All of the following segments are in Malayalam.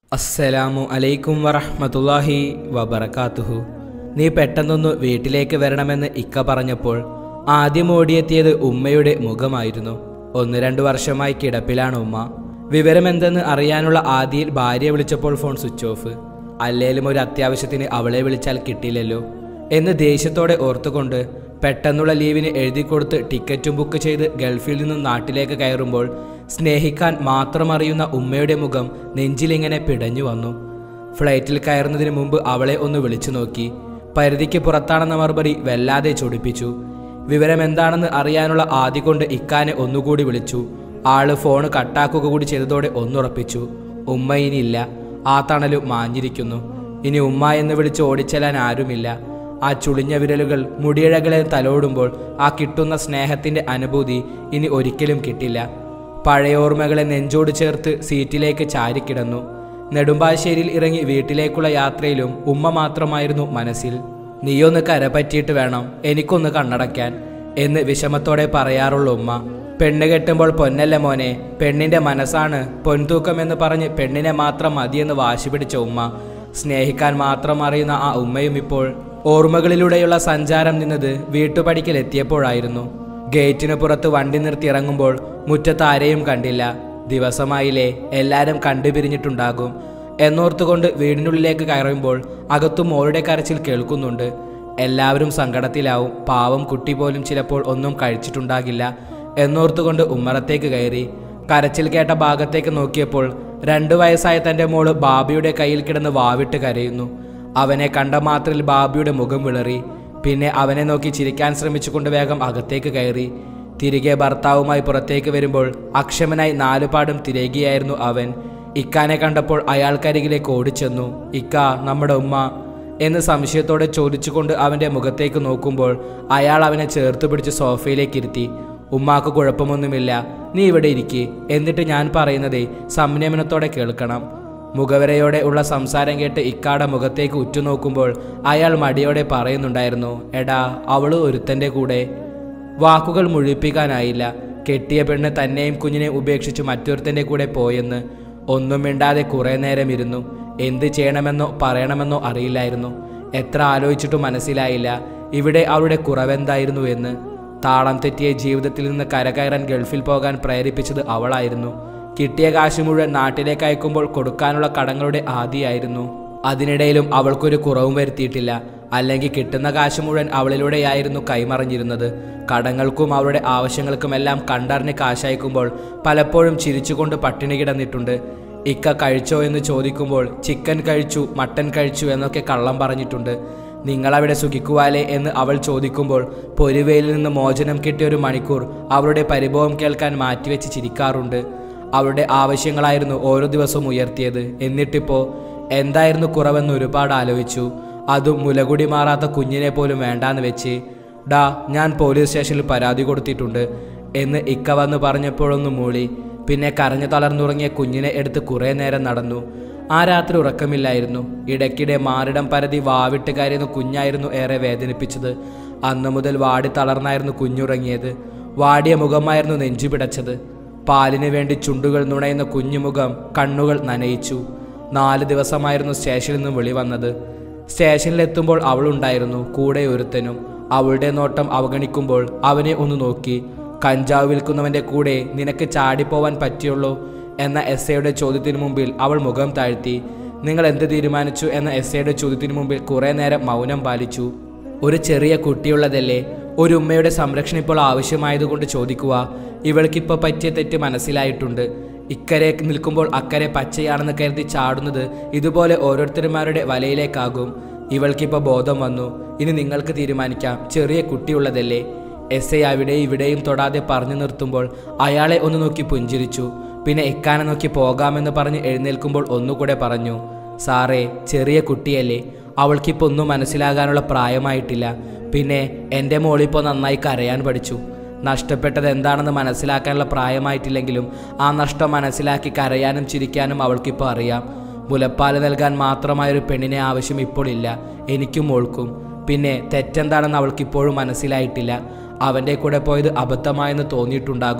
അസ്സലാമു അലൈക്കും വറഹ്മത്തുള്ളാഹി വബറകാതുഹു നീ പെട്ടെന്നൊന്ന് വീട്ടിലേക്ക് വരണമെന്ന് ഇക്ക പറഞ്ഞപ്പോൾ ആദ്യം ഓടിയെത്തിയത് ഉമ്മയുടെ മുഖമായിരുന്നു ഒന്ന് രണ്ട് വർഷമായി കിടപ്പിലാണ് ഉമ്മ വിവരമെന്തെന്ന് അറിയാനുള്ള ആദിയിൽ ഭാര്യയെ വിളിച്ചപ്പോൾ ഫോൺ സ്വിച്ച് ഓഫ് അല്ലേലും ഒരു അത്യാവശ്യത്തിന് അവളെ വിളിച്ചാൽ കിട്ടില്ലല്ലോ എന്ന് ദേഷ്യത്തോടെ ഓർത്തുകൊണ്ട് പെട്ടെന്നുള്ള ലീവിന് എഴുതി കൊടുത്ത് ടിക്കറ്റും ബുക്ക് ചെയ്ത് ഗൾഫിൽ നിന്നും നാട്ടിലേക്ക് കയറുമ്പോൾ സ്നേഹിക്കാൻ മാത്രം അറിയുന്ന ഉമ്മയുടെ മുഖം നെഞ്ചിലിങ്ങനെ പിടഞ്ഞു വന്നു ഫ്ലൈറ്റിൽ കയറുന്നതിന് മുമ്പ് അവളെ ഒന്ന് വിളിച്ചു നോക്കി പരിധിക്ക് പുറത്താണെന്ന മറുപടി വല്ലാതെ ചൊടിപ്പിച്ചു വിവരം എന്താണെന്ന് അറിയാനുള്ള ആദ്യ കൊണ്ട് ഇക്കാനെ ഒന്നുകൂടി വിളിച്ചു ആള് ഫോണ് കട്ടാക്കുക കൂടി ചെയ്തതോടെ ഒന്നുറപ്പിച്ചു ഉമ്മ ഇനിയില്ല ആ തണലും മാഞ്ഞിരിക്കുന്നു ഇനി ഉമ്മ എന്ന് വിളിച്ച് ഓടിച്ചെല്ലാൻ ആരുമില്ല ആ ചുളിഞ്ഞ വിരലുകൾ മുടിയിഴകളെ തലോടുമ്പോൾ ആ കിട്ടുന്ന സ്നേഹത്തിന്റെ അനുഭൂതി ഇനി ഒരിക്കലും കിട്ടില്ല പഴയ ഓർമ്മകളെ നെഞ്ചോട് ചേർത്ത് സീറ്റിലേക്ക് ചാരിക്കിടന്നു നെടുമ്പാശ്ശേരിയിൽ ഇറങ്ങി വീട്ടിലേക്കുള്ള യാത്രയിലും ഉമ്മ മാത്രമായിരുന്നു മനസ്സിൽ നീയൊന്ന് കരപറ്റിയിട്ട് വേണം എനിക്കൊന്ന് കണ്ണടയ്ക്കാൻ എന്ന് വിഷമത്തോടെ പറയാറുള്ള ഉമ്മ പെണ്ണ് കെട്ടുമ്പോൾ പൊന്നല്ല മോനെ പെണ്ണിന്റെ മനസ്സാണ് പൊൻതൂക്കം എന്ന് പറഞ്ഞ് പെണ്ണിനെ മാത്രം മതിയെന്ന് വാശി പിടിച്ച ഉമ്മ സ്നേഹിക്കാൻ മാത്രം അറിയുന്ന ആ ഉമ്മയും ഇപ്പോൾ ഓർമ്മകളിലൂടെയുള്ള സഞ്ചാരം നിന്നത് വീട്ടുപടിക്കൽ എത്തിയപ്പോഴായിരുന്നു ഗേറ്റിന് പുറത്ത് വണ്ടി നിർത്തി ഇറങ്ങുമ്പോൾ മുറ്റത്ത് ആരെയും കണ്ടില്ല ദിവസമായില്ലേ എല്ലാവരും കണ്ടുപിരിഞ്ഞിട്ടുണ്ടാകും എന്നോർത്തുകൊണ്ട് വീടിനുള്ളിലേക്ക് കയറുമ്പോൾ അകത്തും മോളുടെ കരച്ചിൽ കേൾക്കുന്നുണ്ട് എല്ലാവരും സങ്കടത്തിലാവും പാവം കുട്ടി പോലും ചിലപ്പോൾ ഒന്നും കഴിച്ചിട്ടുണ്ടാകില്ല എന്നോർത്തുകൊണ്ട് ഉമ്മറത്തേക്ക് കയറി കരച്ചിൽ കേട്ട ഭാഗത്തേക്ക് നോക്കിയപ്പോൾ രണ്ടു വയസ്സായ തൻ്റെ മോള് ബാബിയുടെ കയ്യിൽ കിടന്ന് വാവിട്ട് കരയുന്നു അവനെ കണ്ട മാത്രയിൽ ബാബിയുടെ മുഖം വിളറി പിന്നെ അവനെ നോക്കി ചിരിക്കാൻ ശ്രമിച്ചുകൊണ്ട് വേഗം അകത്തേക്ക് കയറി തിരികെ ഭർത്താവുമായി പുറത്തേക്ക് വരുമ്പോൾ അക്ഷമനായി നാലുപാടും തിരയുകയായിരുന്നു അവൻ ഇക്കാനെ കണ്ടപ്പോൾ അയാൾക്കരികിലേക്ക് ഓടിച്ചെന്നു ഇക്ക നമ്മുടെ ഉമ്മ എന്ന് സംശയത്തോടെ ചോദിച്ചുകൊണ്ട് അവൻ്റെ മുഖത്തേക്ക് നോക്കുമ്പോൾ അയാൾ അവനെ ചേർത്ത് പിടിച്ച് സോഫയിലേക്ക് ഇരുത്തി ഉമ്മാക്ക് കുഴപ്പമൊന്നുമില്ല നീ ഇവിടെ ഇരിക്കെ എന്നിട്ട് ഞാൻ പറയുന്നതേ സംയമനത്തോടെ കേൾക്കണം മുഖവരയോടെ ഉള്ള സംസാരം കേട്ട് ഇക്കാടെ മുഖത്തേക്ക് ഉറ്റുനോക്കുമ്പോൾ അയാൾ മടിയോടെ പറയുന്നുണ്ടായിരുന്നു എടാ അവള് ഒരുത്തൻ്റെ കൂടെ വാക്കുകൾ മുഴിപ്പിക്കാനായില്ല കെട്ടിയ പെണ്ണ് തന്നെയും കുഞ്ഞിനെ ഉപേക്ഷിച്ച് മറ്റൊരുത്തൻ്റെ കൂടെ പോയെന്ന് ഒന്നും മിണ്ടാതെ കുറേ നേരം ഇരുന്നു എന്ത് ചെയ്യണമെന്നോ പറയണമെന്നോ അറിയില്ലായിരുന്നു എത്ര ആലോചിച്ചിട്ടും മനസ്സിലായില്ല ഇവിടെ അവളുടെ കുറവെന്തായിരുന്നു എന്ന് താളം തെറ്റിയ ജീവിതത്തിൽ നിന്ന് കരകയറാൻ ഗൾഫിൽ പോകാൻ പ്രേരിപ്പിച്ചത് അവളായിരുന്നു കിട്ടിയ കാശ് മുഴുവൻ നാട്ടിലേക്ക് അയക്കുമ്പോൾ കൊടുക്കാനുള്ള കടങ്ങളുടെ ആദിയായിരുന്നു അതിനിടയിലും അവൾക്കൊരു കുറവും വരുത്തിയിട്ടില്ല അല്ലെങ്കിൽ കിട്ടുന്ന കാശ് മുഴുവൻ അവളിലൂടെയായിരുന്നു കൈമറിഞ്ഞിരുന്നത് കടങ്ങൾക്കും അവളുടെ ആവശ്യങ്ങൾക്കുമെല്ലാം കണ്ടറിഞ്ഞ് കാശയക്കുമ്പോൾ പലപ്പോഴും ചിരിച്ചുകൊണ്ട് പട്ടിണി കിടന്നിട്ടുണ്ട് ഇക്ക കഴിച്ചോ എന്ന് ചോദിക്കുമ്പോൾ ചിക്കൻ കഴിച്ചു മട്ടൻ കഴിച്ചു എന്നൊക്കെ കള്ളം പറഞ്ഞിട്ടുണ്ട് നിങ്ങളവിടെ സുഖിക്കുവാലേ എന്ന് അവൾ ചോദിക്കുമ്പോൾ പൊരുവയിൽ നിന്ന് മോചനം കിട്ടിയ ഒരു മണിക്കൂർ അവളുടെ പരിഭവം കേൾക്കാൻ മാറ്റിവെച്ച് ചിരിക്കാറുണ്ട് അവളുടെ ആവശ്യങ്ങളായിരുന്നു ഓരോ ദിവസവും ഉയർത്തിയത് എന്നിട്ടിപ്പോൾ എന്തായിരുന്നു കുറവെന്ന് ഒരുപാട് ആലോചിച്ചു അതും മുലകുടി മാറാത്ത കുഞ്ഞിനെ പോലും വേണ്ടാന്ന് വെച്ച് ഡാ ഞാൻ പോലീസ് സ്റ്റേഷനിൽ പരാതി കൊടുത്തിട്ടുണ്ട് എന്ന് ഇക്ക വന്ന് പറഞ്ഞപ്പോഴൊന്ന് മൂളി പിന്നെ കരഞ്ഞു തളർന്നുറങ്ങിയ കുഞ്ഞിനെ എടുത്ത് കുറേ നേരം നടന്നു ആ രാത്രി ഉറക്കമില്ലായിരുന്നു ഇടയ്ക്കിടെ മാറിടം പരതി വാവിട്ട് കയറുന്ന കുഞ്ഞായിരുന്നു ഏറെ വേദനിപ്പിച്ചത് അന്നു മുതൽ വാടി തളർന്നായിരുന്നു കുഞ്ഞുറങ്ങിയത് വാടിയ മുഖമായിരുന്നു നെഞ്ചു പിടച്ചത് പാലിന് വേണ്ടി ചുണ്ടുകൾ നുണയുന്ന കുഞ്ഞുമുഖം കണ്ണുകൾ നനയിച്ചു നാല് ദിവസമായിരുന്നു സ്റ്റേഷനിൽ നിന്നും വിളി വന്നത് സ്റ്റേഷനിലെത്തുമ്പോൾ അവളുണ്ടായിരുന്നു കൂടെ ഒരുത്തനും അവളുടെ നോട്ടം അവഗണിക്കുമ്പോൾ അവനെ ഒന്ന് നോക്കി കഞ്ചാവ് വിൽക്കുന്നവന്റെ കൂടെ നിനക്ക് ചാടിപ്പോവാൻ പറ്റിയുള്ളൂ എന്ന എസ് എയുടെ ചോദ്യത്തിന് മുമ്പിൽ അവൾ മുഖം താഴ്ത്തി നിങ്ങൾ എന്ത് തീരുമാനിച്ചു എന്ന എസ് എയുടെ ചോദ്യത്തിന് മുമ്പിൽ കുറേ നേരം മൗനം പാലിച്ചു ഒരു ചെറിയ കുട്ടിയുള്ളതല്ലേ ഒരു ഉമ്മയുടെ സംരക്ഷണം ഇപ്പോൾ ആവശ്യമായതുകൊണ്ട് ചോദിക്കുക ഇവൾക്കിപ്പോൾ പറ്റിയ തെറ്റ് മനസ്സിലായിട്ടുണ്ട് ഇക്കരെ നിൽക്കുമ്പോൾ അക്കരെ പച്ചയാണെന്ന് കരുതി ചാടുന്നത് ഇതുപോലെ ഓരോരുത്തരുമാരുടെ വലയിലേക്കാകും ഇവൾക്കിപ്പോൾ ബോധം വന്നു ഇനി നിങ്ങൾക്ക് തീരുമാനിക്കാം ചെറിയ കുട്ടിയുള്ളതല്ലേ എസ് ഐ അവിടെ ഇവിടെയും തൊടാതെ പറഞ്ഞു നിർത്തുമ്പോൾ അയാളെ ഒന്ന് നോക്കി പുഞ്ചിരിച്ചു പിന്നെ ഇക്കാനെ നോക്കി പോകാമെന്ന് പറഞ്ഞ് എഴുന്നേൽക്കുമ്പോൾ ഒന്നുകൂടെ പറഞ്ഞു സാറേ ചെറിയ കുട്ടിയല്ലേ അവൾക്കിപ്പോൾ ഒന്നും മനസ്സിലാകാനുള്ള പ്രായമായിട്ടില്ല പിന്നെ എൻ്റെ മോളിപ്പോൾ നന്നായി കരയാൻ പഠിച്ചു നഷ്ടപ്പെട്ടത് എന്താണെന്ന് മനസ്സിലാക്കാനുള്ള പ്രായമായിട്ടില്ലെങ്കിലും ആ നഷ്ടം മനസ്സിലാക്കി കരയാനും ചിരിക്കാനും അവൾക്കിപ്പോൾ അറിയാം മുലപ്പാല് നൽകാൻ മാത്രമായൊരു പെണ്ണിനെ ആവശ്യം ഇപ്പോൾ ഇല്ല എനിക്കും മോൾക്കും പിന്നെ തെറ്റെന്താണെന്ന് അവൾക്കിപ്പോഴും മനസ്സിലായിട്ടില്ല അവൻ്റെ കൂടെ പോയത് അബദ്ധമായെന്ന് തോന്നിയിട്ടുണ്ടാകും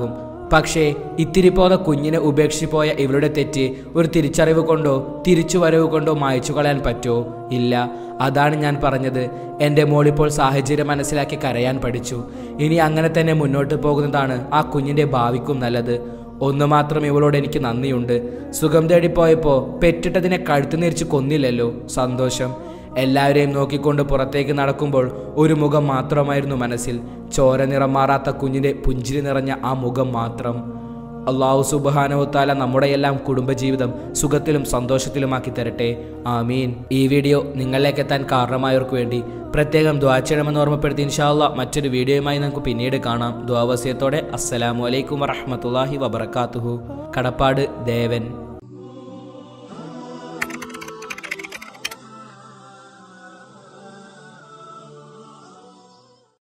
പക്ഷേ ഇത്തിരി പോന്ന കുഞ്ഞിനെ ഉപേക്ഷിച്ച് പോയ ഇവളുടെ തെറ്റ് ഒരു തിരിച്ചറിവ് കൊണ്ടോ തിരിച്ചുവരവ് കൊണ്ടോ മായച്ചു കളയാൻ പറ്റുമോ ഇല്ല അതാണ് ഞാൻ പറഞ്ഞത് എൻ്റെ മോളിപ്പോൾ സാഹചര്യം മനസ്സിലാക്കി കരയാൻ പഠിച്ചു ഇനി അങ്ങനെ തന്നെ മുന്നോട്ട് പോകുന്നതാണ് ആ കുഞ്ഞിൻ്റെ ഭാവിക്കും നല്ലത് ഒന്ന് മാത്രം ഇവളോട് എനിക്ക് നന്ദിയുണ്ട് സുഖം തേടിപ്പോയപ്പോൾ പെറ്റിട്ടതിനെ കഴുത്ത് നിരിച്ച് കൊന്നില്ലല്ലോ സന്തോഷം എല്ലാവരെയും നോക്കിക്കൊണ്ട് പുറത്തേക്ക് നടക്കുമ്പോൾ ഒരു മുഖം മാത്രമായിരുന്നു മനസ്സിൽ ചോര നിറം മാറാത്ത കുഞ്ഞിൻ്റെ പുഞ്ചിരി നിറഞ്ഞ ആ മുഖം മാത്രം അള്ളാഹു സുബാനവുത്താല നമ്മുടെയെല്ലാം കുടുംബജീവിതം സുഖത്തിലും സന്തോഷത്തിലുമാക്കി തരട്ടെ ആമീൻ ഈ വീഡിയോ നിങ്ങളിലേക്ക് എത്താൻ കാരണമായവർക്ക് വേണ്ടി പ്രത്യേകം ദ്വാ ചെയ്യണമെന്ന് ഓർമ്മപ്പെടുത്തി ഇൻഷാല്ല മറ്റൊരു വീഡിയോയുമായി നമുക്ക് പിന്നീട് കാണാം ദ്വാവസ്യത്തോടെ അസ്സലാമു അലൈക്കും വറഹമത്തല്ലാഹി വബർക്കാത്തുഹു കടപ്പാട് ദേവൻ